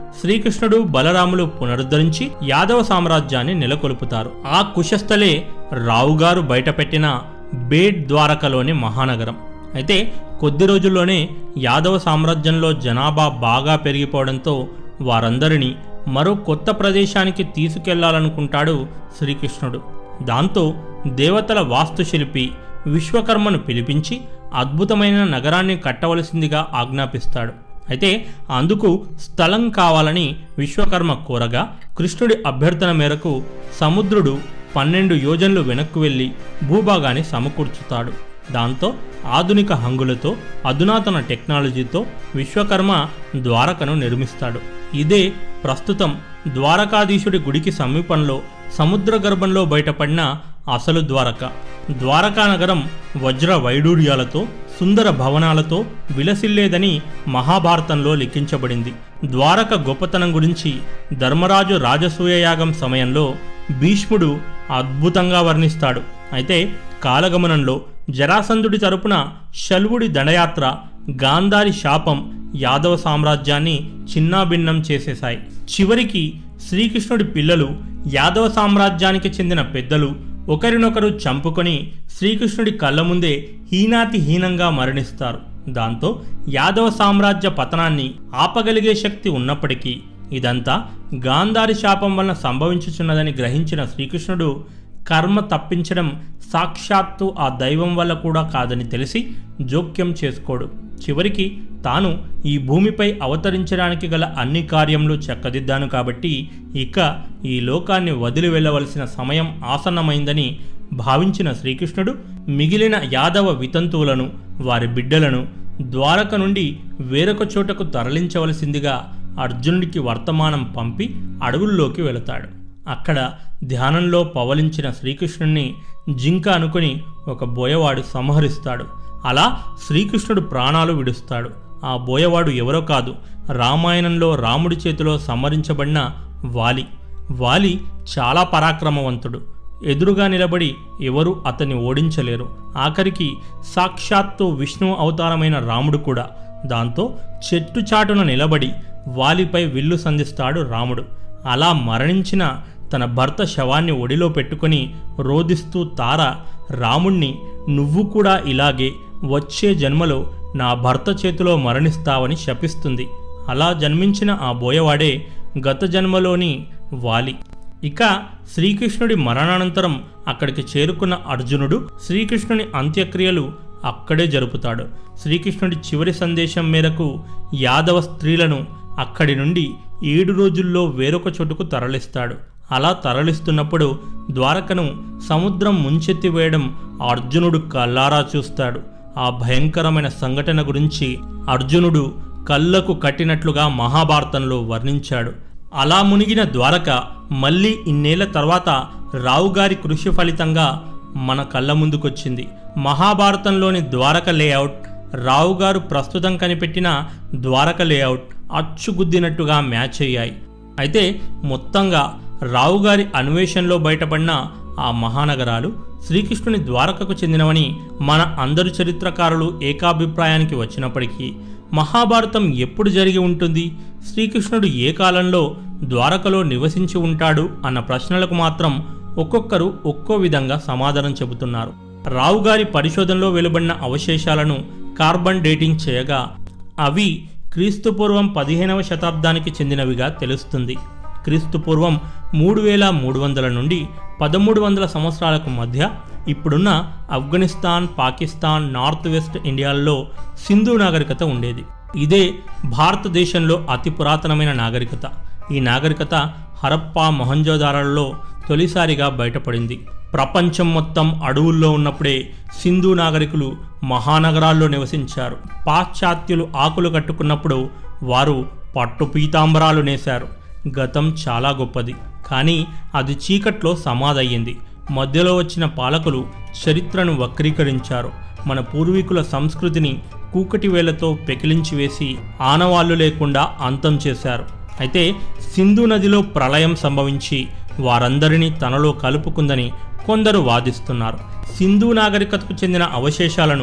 శ్రీకృష్ణుడు బలరాములు పునరుద్ధరించి యాదవ సామ్రాజ్యాన్ని నెలకొల్పుతారు ఆ కుశస్థలే రావుగారు బయటపెట్టిన బేడ్ ద్వారకలోని మహానగరం అయితే కొద్ది రోజుల్లోనే యాదవ సామ్రాజ్యంలో జనాభా బాగా పెరిగిపోవడంతో వారందరినీ మరో కొత్త ప్రదేశానికి తీసుకెళ్లాలనుకుంటాడు శ్రీకృష్ణుడు దాంతో దేవతల వాస్తుశిల్పి విశ్వకర్మను పిలిపించి అద్భుతమైన నగరాన్ని కట్టవలసిందిగా ఆజ్ఞాపిస్తాడు అయితే అందుకు స్థలం కావాలని విశ్వకర్మ కోరగా కృష్ణుడి అభ్యర్థన మేరకు సముద్రుడు పన్నెండు యోజన్లు వెనక్కు వెళ్ళి భూభాగాన్ని సమకూర్చుతాడు దాంతో ఆధునిక హంగులతో అధునాతన టెక్నాలజీతో విశ్వకర్మ ద్వారకను నిర్మిస్తాడు ఇదే ప్రస్తుతం ద్వారకాధీశుడి గుడికి సమీపంలో సముద్ర గర్భంలో బయటపడిన అసలు ద్వారక ద్వారకా నగరం వజ్ర వైడూర్యాలతో సుందర భవనాలతో విలసిల్లేదని మహాభారతంలో లిఖించబడింది ద్వారక గొప్పతనం గురించి ధర్మరాజు రాజసూయ యాగం సమయంలో భీష్ముడు అద్భుతంగా వర్ణిస్తాడు అయితే కాలగమనంలో జరాసంధుడి తరపున శల్వుడి దండయాత్ర గాంధారి శాపం యాదవ సామ్రాజ్యాన్ని చిన్నాభిన్నం చేసేశాయి చివరికి శ్రీకృష్ణుడి పిల్లలు యాదవ సామ్రాజ్యానికి చెందిన పెద్దలు ఒకరినొకరు చంపుకొని శ్రీకృష్ణుడి కళ్ళ ముందే హీనాతి హీనంగా మరణిస్తారు దాంతో యాదవ సామ్రాజ్య పతనాన్ని ఆపగలిగే శక్తి ఉన్నప్పటికీ ఇదంతా గాంధారి శాపం వలన సంభవించుచున్నదని గ్రహించిన శ్రీకృష్ణుడు కర్మ తప్పించడం సాక్షాత్తు ఆ దైవం వల్ల కూడా కాదని తెలిసి జోక్యం చేసుకోడు చివరికి తాను ఈ భూమిపై అవతరించడానికి గల అన్ని కార్యములు చక్కదిద్దాను కాబట్టి ఇక ఈ లోకాన్ని వదిలి వెళ్ళవలసిన సమయం ఆసన్నమైందని భావించిన శ్రీకృష్ణుడు మిగిలిన యాదవ వితంతువులను వారి బిడ్డలను ద్వారక నుండి వేరొక చోటకు తరలించవలసిందిగా అర్జునుడికి వర్తమానం పంపి అడవుల్లోకి వెళతాడు అక్కడ ధ్యానంలో పవలించిన శ్రీకృష్ణుణ్ణి జింక అనుకుని ఒక బోయవాడు సంహరిస్తాడు అలా శ్రీకృష్ణుడు ప్రాణాలు విడుస్తాడు ఆ బోయవాడు ఎవరో కాదు రామాయణంలో రాముడి చేతిలో సంహరించబడిన వాలి వాలి చాలా పరాక్రమవంతుడు ఎదురుగా నిలబడి ఎవరు అతన్ని ఓడించలేరు ఆఖరికి సాక్షాత్తు విష్ణు అవతారమైన రాముడు కూడా దాంతో చెట్టు చాటున నిలబడి వాలిపై విల్లు సంధిస్తాడు రాముడు అలా మరణించిన తన భర్త శవాన్ని ఒడిలో పెట్టుకొని రోదిస్తూ తార రాముణ్ణి నువ్వు కూడా ఇలాగే వచ్చే జన్మలో నా భర్త చేతిలో మరణిస్తావని శపిస్తుంది అలా జన్మించిన ఆ బోయవాడే గత జన్మలోని వాలి ఇక శ్రీకృష్ణుడి మరణానంతరం అక్కడికి చేరుకున్న అర్జునుడు శ్రీకృష్ణుని అంత్యక్రియలు అక్కడే జరుపుతాడు శ్రీకృష్ణుడి చివరి సందేశం మేరకు యాదవ స్త్రీలను అక్కడి నుండి ఏడు రోజుల్లో వేరొక చోటుకు తరలిస్తాడు అలా తరలిస్తున్నప్పుడు ద్వారకను సముద్రం ముంచెత్తి వేయడం అర్జునుడు కల్లారా చూస్తాడు ఆ భయంకరమైన సంఘటన గురించి అర్జునుడు కళ్ళకు కట్టినట్లుగా మహాభారతంలో వర్ణించాడు అలా మునిగిన ద్వారక మళ్ళీ ఇన్నేళ్ల తర్వాత రావుగారి కృషి ఫలితంగా మన కళ్ళ ముందుకొచ్చింది మహాభారతంలోని ద్వారక లేఅవుట్ రావుగారు ప్రస్తుతం కనిపెట్టిన ద్వారక లేఅవుట్ అచ్చుగుద్దినట్టుగా మ్యాచ్ అయ్యాయి అయితే మొత్తంగా రావుగారి అన్వేషణలో బయటపడిన ఆ మహానగరాలు శ్రీకృష్ణుని ద్వారకకు చెందినవని మన అందరు చరిత్రకారులు ఏకాభిప్రాయానికి వచ్చినప్పటికీ మహాభారతం ఎప్పుడు జరిగి ఉంటుంది శ్రీకృష్ణుడు ఏ కాలంలో ద్వారకలో నివసించి ఉంటాడు అన్న ప్రశ్నలకు మాత్రం ఒక్కొక్కరు ఒక్కో విధంగా సమాధానం చెబుతున్నారు రావుగారి పరిశోధనలో వెలువడిన అవశేషాలను కార్బన్ డేటింగ్ చేయగా అవి క్రీస్తుపూర్వం పదిహేనవ శతాబ్దానికి చెందినవిగా తెలుస్తుంది క్రీస్తుపూర్వం మూడు వేల మూడు వందల నుండి పదమూడు వందల సంవత్సరాలకు మధ్య ఇప్పుడున్న ఆఫ్ఘనిస్తాన్ పాకిస్తాన్ నార్త్ వెస్ట్ ఇండియాల్లో సింధు నాగరికత ఉండేది ఇదే భారతదేశంలో అతి పురాతనమైన నాగరికత ఈ నాగరికత హరప్పా మొహంజోదారోల్లో తొలిసారిగా బయటపడింది ప్రపంచం మొత్తం అడవుల్లో ఉన్నప్పుడే సింధు నాగరికులు మహానగరాల్లో నివసించారు పాశ్చాత్యులు ఆకులు కట్టుకున్నప్పుడు వారు పట్టు పీతాంబరాలు నేశారు గతం చాలా గొప్పది కానీ అది చీకట్లో సమాధయ్యింది మధ్యలో వచ్చిన పాలకులు చరిత్రను వక్రీకరించారు మన పూర్వీకుల సంస్కృతిని కూకటి వేలతో పెకిలించి వేసి ఆనవాళ్లు లేకుండా అంతం చేశారు అయితే సింధు నదిలో ప్రళయం సంభవించి వారందరినీ తనలో కలుపుకుందని కొందరు వాదిస్తున్నారు సింధు నాగరికతకు చెందిన అవశేషాలను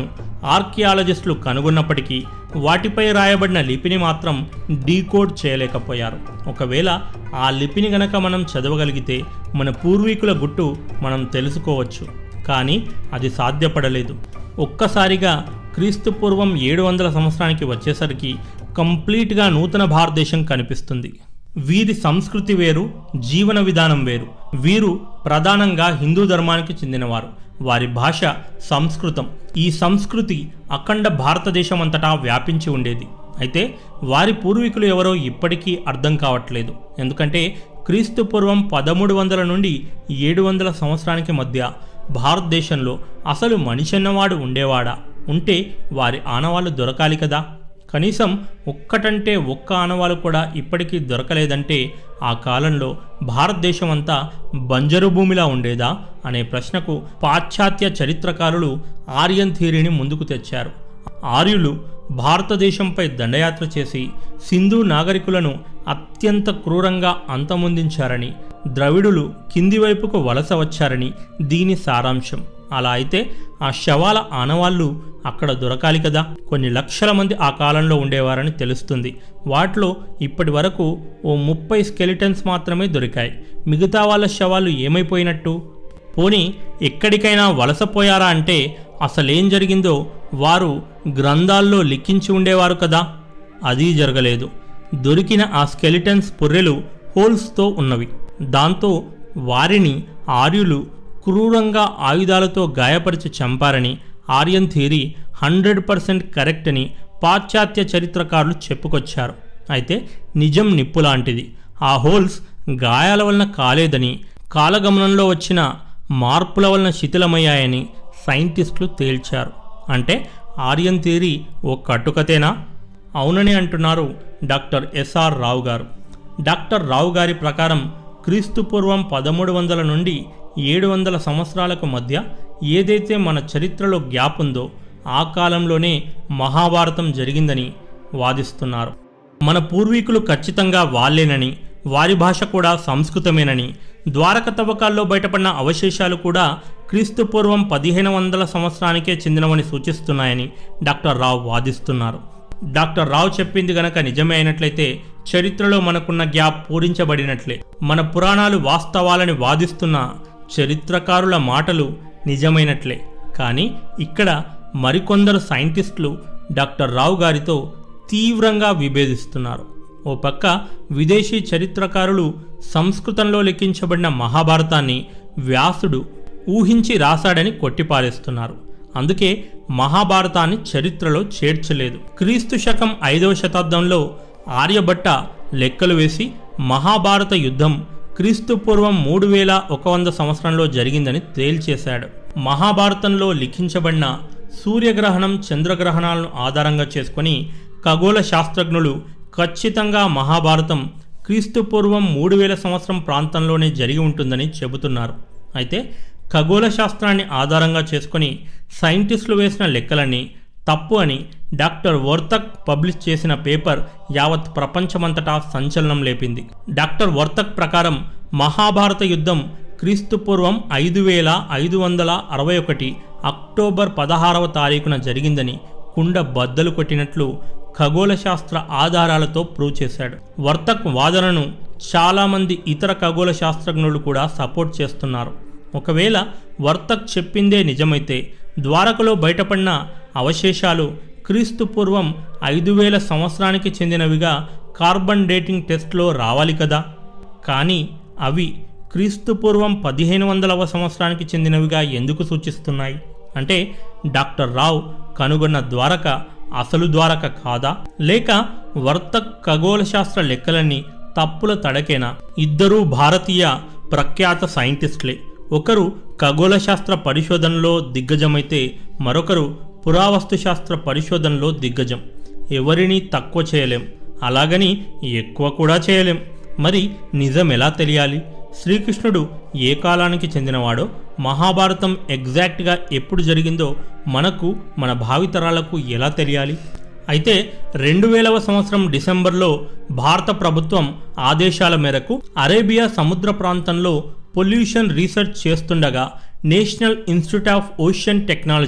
ఆర్కియాలజిస్టులు కనుగొన్నప్పటికీ వాటిపై రాయబడిన లిపిని మాత్రం డీకోడ్ చేయలేకపోయారు ఒకవేళ ఆ లిపిని గనక మనం చదవగలిగితే మన పూర్వీకుల గుట్టు మనం తెలుసుకోవచ్చు కానీ అది సాధ్యపడలేదు ఒక్కసారిగా క్రీస్తు పూర్వం ఏడు వందల సంవత్సరానికి వచ్చేసరికి కంప్లీట్గా నూతన భారతదేశం కనిపిస్తుంది వీరి సంస్కృతి వేరు జీవన విధానం వేరు వీరు ప్రధానంగా హిందూ ధర్మానికి చెందినవారు వారి భాష సంస్కృతం ఈ సంస్కృతి అఖండ భారతదేశం అంతటా వ్యాపించి ఉండేది అయితే వారి పూర్వీకులు ఎవరో ఇప్పటికీ అర్థం కావట్లేదు ఎందుకంటే క్రీస్తు పూర్వం పదమూడు వందల నుండి ఏడు వందల సంవత్సరానికి మధ్య భారతదేశంలో అసలు మనిషి అన్నవాడు ఉండేవాడా ఉంటే వారి ఆనవాళ్ళు దొరకాలి కదా కనీసం ఒక్కటంటే ఒక్క ఆనవాలు కూడా ఇప్పటికీ దొరకలేదంటే ఆ కాలంలో భారతదేశం అంతా బంజరు భూమిలా ఉండేదా అనే ప్రశ్నకు పాశ్చాత్య చరిత్రకారులు ఆర్యన్ థియరీని ముందుకు తెచ్చారు ఆర్యులు భారతదేశంపై దండయాత్ర చేసి సింధు నాగరికులను అత్యంత క్రూరంగా అంతమొందించారని ద్రవిడులు కింది వైపుకు వలస వచ్చారని దీని సారాంశం అలా అయితే ఆ శవాల ఆనవాళ్ళు అక్కడ దొరకాలి కదా కొన్ని లక్షల మంది ఆ కాలంలో ఉండేవారని తెలుస్తుంది వాటిలో ఇప్పటి వరకు ఓ ముప్పై స్కెలిటన్స్ మాత్రమే దొరికాయి మిగతా వాళ్ళ శవాలు ఏమైపోయినట్టు పోనీ ఎక్కడికైనా వలసపోయారా అంటే అసలేం జరిగిందో వారు గ్రంథాల్లో లిఖించి ఉండేవారు కదా అది జరగలేదు దొరికిన ఆ స్కెలిటన్స్ పుర్రెలు హోల్స్తో ఉన్నవి దాంతో వారిని ఆర్యులు క్రూరంగా ఆయుధాలతో గాయపరిచి చంపారని Aryan theory hundred percent correct అని పాశ్చాత్య చరిత్రకారులు చెప్పుకొచ్చారు అయితే నిజం నిప్పు లాంటిది ఆ హోల్స్ గాయాల వలన కాలేదని కాలగమనంలో వచ్చిన మార్పుల వలన శిథిలమయ్యాయని సైంటిస్టులు తేల్చారు అంటే ఆర్యన్ థియరీ ఓ కట్టుకతేనా అవునని అంటున్నారు డాక్టర్ ఎస్ఆర్ రావు గారు డాక్టర్ రావు గారి ప్రకారం క్రీస్తు పూర్వం పదమూడు వందల నుండి ఏడు వందల సంవత్సరాలకు మధ్య ఏదైతే మన చరిత్రలో గ్యాప్ ఉందో ఆ కాలంలోనే మహాభారతం జరిగిందని వాదిస్తున్నారు మన పూర్వీకులు ఖచ్చితంగా వాళ్ళేనని వారి భాష కూడా సంస్కృతమేనని ద్వారక తవ్వకాల్లో బయటపడిన అవశేషాలు కూడా క్రీస్తు పూర్వం పదిహేను వందల సంవత్సరానికే చెందినవని సూచిస్తున్నాయని డాక్టర్ రావు వాదిస్తున్నారు డాక్టర్ రావు చెప్పింది గనక నిజమే అయినట్లయితే చరిత్రలో మనకున్న గ్యాప్ పూరించబడినట్లే మన పురాణాలు వాస్తవాలని వాదిస్తున్న చరిత్రకారుల మాటలు నిజమైనట్లే కానీ ఇక్కడ మరికొందరు సైంటిస్టులు డాక్టర్ రావు గారితో తీవ్రంగా విభేదిస్తున్నారు ఓ పక్క విదేశీ చరిత్రకారులు సంస్కృతంలో లిఖించబడిన మహాభారతాన్ని వ్యాసుడు ఊహించి రాశాడని కొట్టిపారేస్తున్నారు అందుకే మహాభారతాన్ని చరిత్రలో చేర్చలేదు క్రీస్తు శకం ఐదవ శతాబ్దంలో ఆర్యభట్ట లెక్కలు వేసి మహాభారత యుద్ధం క్రీస్తు పూర్వం మూడు వేల ఒక వంద సంవత్సరంలో జరిగిందని తేల్చేశాడు మహాభారతంలో లిఖించబడిన సూర్యగ్రహణం చంద్రగ్రహణాలను ఆధారంగా చేసుకొని ఖగోళ శాస్త్రజ్ఞులు ఖచ్చితంగా మహాభారతం క్రీస్తు పూర్వం మూడు వేల సంవత్సరం ప్రాంతంలోనే జరిగి ఉంటుందని చెబుతున్నారు అయితే ఖగోళ శాస్త్రాన్ని ఆధారంగా చేసుకొని సైంటిస్టులు వేసిన లెక్కలన్నీ తప్పు అని డాక్టర్ వర్తక్ పబ్లిష్ చేసిన పేపర్ యావత్ ప్రపంచమంతటా సంచలనం లేపింది డాక్టర్ వర్తక్ ప్రకారం మహాభారత యుద్ధం క్రీస్తు పూర్వం ఐదు వేల ఐదు వందల అరవై ఒకటి అక్టోబర్ పదహారవ తారీఖున జరిగిందని కుండ బద్దలు కొట్టినట్లు ఖగోళ శాస్త్ర ఆధారాలతో ప్రూవ్ చేశాడు వర్తక్ వాదనను చాలామంది ఇతర ఖగోళ శాస్త్రజ్ఞులు కూడా సపోర్ట్ చేస్తున్నారు ఒకవేళ వర్తక్ చెప్పిందే నిజమైతే ద్వారకలో బయటపడిన అవశేషాలు క్రీస్తు పూర్వం ఐదు వేల సంవత్సరానికి చెందినవిగా కార్బన్ డేటింగ్ టెస్ట్లో రావాలి కదా కానీ అవి క్రీస్తు పూర్వం పదిహేను వందలవ సంవత్సరానికి చెందినవిగా ఎందుకు సూచిస్తున్నాయి అంటే డాక్టర్ రావు కనుగొన్న ద్వారక అసలు ద్వారక కాదా లేక వర్తక్ ఖగోళ శాస్త్ర లెక్కలన్నీ తప్పుల తడకేనా ఇద్దరూ భారతీయ ప్రఖ్యాత సైంటిస్టులే ఒకరు ఖగోళ శాస్త్ర పరిశోధనలో దిగ్గజమైతే మరొకరు పురావస్తు శాస్త్ర పరిశోధనలో దిగ్గజం ఎవరిని తక్కువ చేయలేం అలాగని ఎక్కువ కూడా చేయలేం మరి నిజం ఎలా తెలియాలి శ్రీకృష్ణుడు ఏ కాలానికి చెందినవాడో మహాభారతం ఎగ్జాక్ట్గా ఎప్పుడు జరిగిందో మనకు మన భావితరాలకు ఎలా తెలియాలి అయితే రెండు వేలవ సంవత్సరం డిసెంబర్లో భారత ప్రభుత్వం ఆదేశాల మేరకు అరేబియా సముద్ర ప్రాంతంలో పొల్యూషన్ రీసెర్చ్ చేస్తుండగా national institute of ocean technology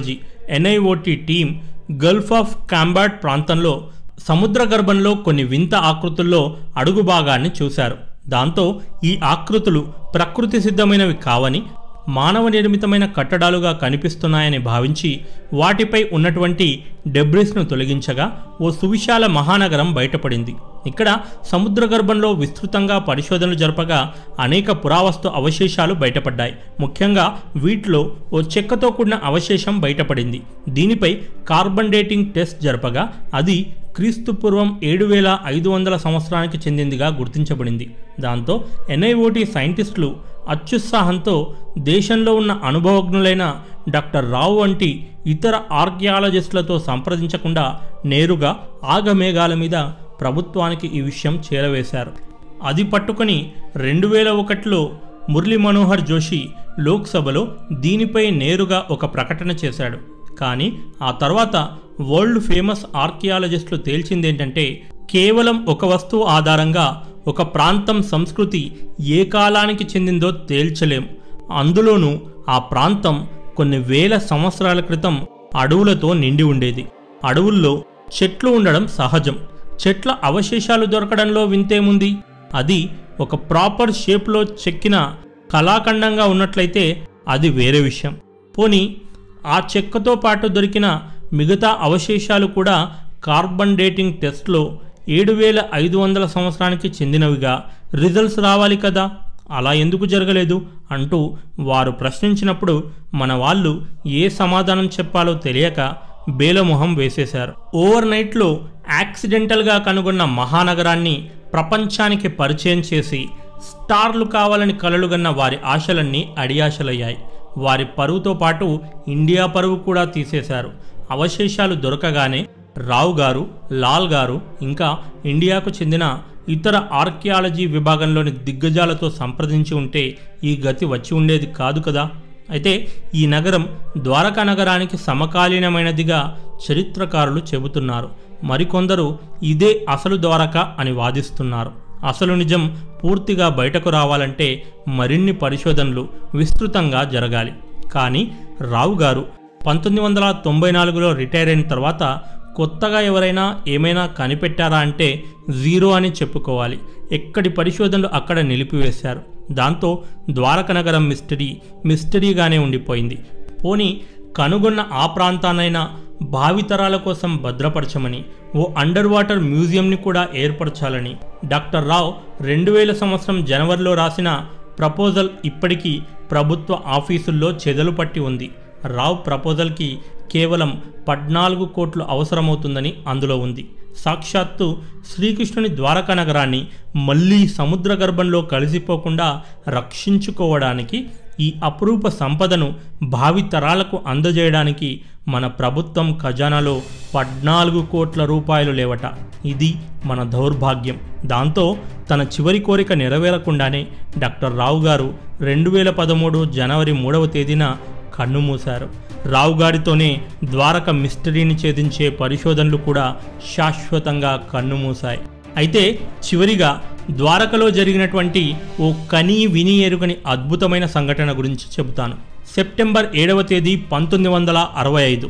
NIOT team gulf of Khambhat ప్రాంతంలో సముద్ర గర్భంలో కొన్ని వింత ఆకృతుల్లో అడుగు భాగాన్ని చూశారు దాంతో ఈ ఆకృతులు ప్రకృతి సిద్ధమైనవి కావని మానవ నిర్మితమైన కట్టడాలుగా కనిపిస్తున్నాయని భావించి వాటిపై ఉన్నటువంటి డెబ్రిస్ను తొలగించగా ఓ సువిశాల మహానగరం బయటపడింది ఇక్కడ సముద్ర గర్భంలో విస్తృతంగా పరిశోధనలు జరపగా అనేక పురావస్తు అవశేషాలు బయటపడ్డాయి ముఖ్యంగా వీటిలో ఓ చెక్కతో కూడిన అవశేషం బయటపడింది దీనిపై కార్బన్ డేటింగ్ టెస్ట్ జరపగా అది క్రీస్తు పూర్వం ఏడు వేల ఐదు వందల సంవత్సరానికి చెందిందిగా గుర్తించబడింది దాంతో ఎన్ఐఓటి సైంటిస్టులు అత్యుత్సాహంతో దేశంలో ఉన్న అనుభవజ్ఞులైన డాక్టర్ రావు వంటి ఇతర ఆర్కియాలజిస్టులతో సంప్రదించకుండా నేరుగా ఆగమేఘాల మీద ప్రభుత్వానికి ఈ విషయం చేరవేశారు అది పట్టుకొని రెండు వేల ఒకటిలో మురళీ మనోహర్ జోషి లోక్సభలో దీనిపై నేరుగా ఒక ప్రకటన చేశాడు కానీ ఆ తర్వాత వరల్డ్ ఫేమస్ ఆర్కియాలజిస్టులు తేల్చిందేంటంటే కేవలం ఒక వస్తువు ఆధారంగా ఒక ప్రాంతం సంస్కృతి ఏ కాలానికి చెందిందో తేల్చలేం అందులోనూ ఆ ప్రాంతం కొన్ని వేల సంవత్సరాల క్రితం అడవులతో నిండి ఉండేది అడవుల్లో చెట్లు ఉండడం సహజం చెట్ల అవశేషాలు దొరకడంలో వింతేముంది అది ఒక ప్రాపర్ షేప్లో చెక్కిన కళాఖండంగా ఉన్నట్లయితే అది వేరే విషయం పోనీ ఆ చెక్కతో పాటు దొరికిన మిగతా అవశేషాలు కూడా కార్బన్ డేటింగ్ టెస్ట్లో ఏడు వేల ఐదు వందల సంవత్సరానికి చెందినవిగా రిజల్ట్స్ రావాలి కదా అలా ఎందుకు జరగలేదు అంటూ వారు ప్రశ్నించినప్పుడు మన వాళ్ళు ఏ సమాధానం చెప్పాలో తెలియక బేలమొహం వేసేశారు ఓవర్ నైట్లో యాక్సిడెంటల్గా కనుగొన్న మహానగరాన్ని ప్రపంచానికి పరిచయం చేసి స్టార్లు కావాలని కలలుగన్న వారి ఆశలన్నీ అడియాశలయ్యాయి వారి పరువుతో పాటు ఇండియా పరువు కూడా తీసేశారు అవశేషాలు దొరకగానే రావు గారు లాల్ గారు ఇంకా ఇండియాకు చెందిన ఇతర ఆర్కియాలజీ విభాగంలోని దిగ్గజాలతో సంప్రదించి ఉంటే ఈ గతి వచ్చి ఉండేది కాదు కదా అయితే ఈ నగరం ద్వారకా నగరానికి సమకాలీనమైనదిగా చరిత్రకారులు చెబుతున్నారు మరికొందరు ఇదే అసలు ద్వారక అని వాదిస్తున్నారు అసలు నిజం పూర్తిగా బయటకు రావాలంటే మరిన్ని పరిశోధనలు విస్తృతంగా జరగాలి కానీ రావు గారు పంతొమ్మిది వందల తొంభై నాలుగులో రిటైర్ అయిన తర్వాత కొత్తగా ఎవరైనా ఏమైనా కనిపెట్టారా అంటే జీరో అని చెప్పుకోవాలి ఎక్కడి పరిశోధనలు అక్కడ నిలిపివేశారు దాంతో ద్వారక నగరం మిస్టరీ మిస్టరీగానే ఉండిపోయింది పోనీ కనుగొన్న ఆ ప్రాంతానైనా భావితరాల కోసం భద్రపరచమని ఓ అండర్ వాటర్ మ్యూజియంని కూడా ఏర్పరచాలని డాక్టర్ రావ్ రెండు వేల సంవత్సరం జనవరిలో రాసిన ప్రపోజల్ ఇప్పటికీ ప్రభుత్వ ఆఫీసుల్లో చెదలు పట్టి ఉంది రావ్ ప్రపోజల్కి కేవలం పద్నాలుగు కోట్లు అవసరమవుతుందని అందులో ఉంది సాక్షాత్తు శ్రీకృష్ణుని ద్వారకా నగరాన్ని మళ్ళీ సముద్ర గర్భంలో కలిసిపోకుండా రక్షించుకోవడానికి ఈ అపురూప సంపదను భావితరాలకు అందజేయడానికి మన ప్రభుత్వం ఖజానాలో పద్నాలుగు కోట్ల రూపాయలు లేవట ఇది మన దౌర్భాగ్యం దాంతో తన చివరి కోరిక నెరవేరకుండానే డాక్టర్ రావు గారు రెండు వేల పదమూడు జనవరి మూడవ తేదీన కన్నుమూశారు రావు గారితోనే ద్వారక మిస్టరీని ఛేదించే పరిశోధనలు కూడా శాశ్వతంగా కన్నుమూశాయి అయితే చివరిగా ద్వారకలో జరిగినటువంటి ఓ కనీ విని ఎరుగని అద్భుతమైన సంఘటన గురించి చెబుతాను సెప్టెంబర్ ఏడవ తేదీ పంతొమ్మిది వందల అరవై ఐదు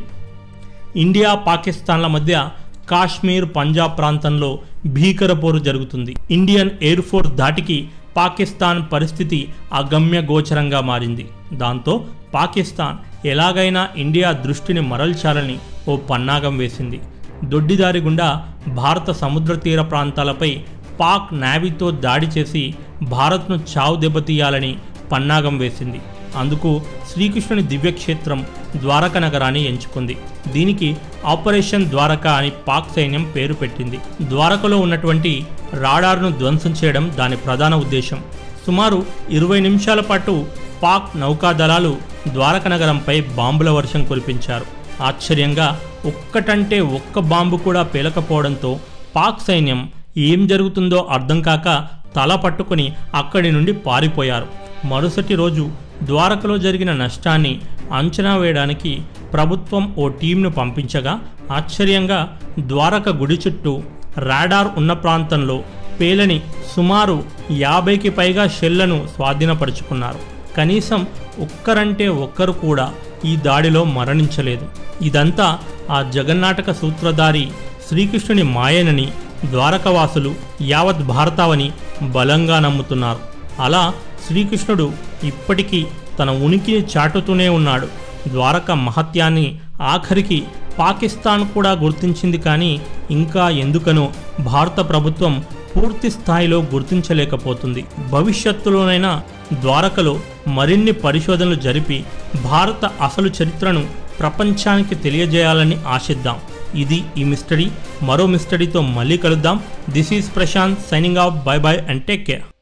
ఇండియా పాకిస్తాన్ల మధ్య కాశ్మీర్ పంజాబ్ ప్రాంతంలో భీకర పోరు జరుగుతుంది ఇండియన్ ఎయిర్ ఫోర్స్ ధాటికి పాకిస్తాన్ పరిస్థితి అగమ్య గోచరంగా మారింది దాంతో పాకిస్తాన్ ఎలాగైనా ఇండియా దృష్టిని మరల్చాలని ఓ పన్నాగం వేసింది దొడ్డిదారి గుండా భారత సముద్ర తీర ప్రాంతాలపై పాక్ నావీతో దాడి చేసి భారత్ను చావు దెబ్బతీయాలని పన్నాగం వేసింది అందుకు శ్రీకృష్ణుని దివ్యక్షేత్రం ద్వారక నగరాన్ని ఎంచుకుంది దీనికి ఆపరేషన్ ద్వారక అని పాక్ సైన్యం పేరు పెట్టింది ద్వారకలో ఉన్నటువంటి రాడార్ను ధ్వంసం చేయడం దాని ప్రధాన ఉద్దేశం సుమారు ఇరవై నిమిషాల పాటు పాక్ నౌకాదళాలు ద్వారక నగరంపై బాంబుల వర్షం కురిపించారు ఆశ్చర్యంగా ఒక్కటంటే ఒక్క బాంబు కూడా పేలకపోవడంతో పాక్ సైన్యం ఏం జరుగుతుందో అర్థం కాక తల పట్టుకుని అక్కడి నుండి పారిపోయారు మరుసటి రోజు ద్వారకలో జరిగిన నష్టాన్ని అంచనా వేయడానికి ప్రభుత్వం ఓ టీంను పంపించగా ఆశ్చర్యంగా ద్వారక గుడి చుట్టూ రాడార్ ఉన్న ప్రాంతంలో పేలని సుమారు యాభైకి పైగా షెల్లను స్వాధీనపరుచుకున్నారు కనీసం ఒక్కరంటే ఒక్కరు కూడా ఈ దాడిలో మరణించలేదు ఇదంతా ఆ జగన్నాటక సూత్రధారి శ్రీకృష్ణుని మాయనని ద్వారకవాసులు యావత్ భారతావని బలంగా నమ్ముతున్నారు అలా శ్రీకృష్ణుడు ఇప్పటికీ తన ఉనికిని చాటుతూనే ఉన్నాడు ద్వారక మహత్యాన్ని ఆఖరికి పాకిస్తాన్ కూడా గుర్తించింది కానీ ఇంకా ఎందుకనో భారత ప్రభుత్వం పూర్తి స్థాయిలో గుర్తించలేకపోతుంది భవిష్యత్తులోనైనా ద్వారకలో మరిన్ని పరిశోధనలు జరిపి భారత అసలు చరిత్రను ప్రపంచానికి తెలియజేయాలని ఆశిద్దాం ఇది ఈ మిస్టరీ మరో మిస్టరీతో మళ్ళీ కలుద్దాం this is Prashant signing off bye bye and take care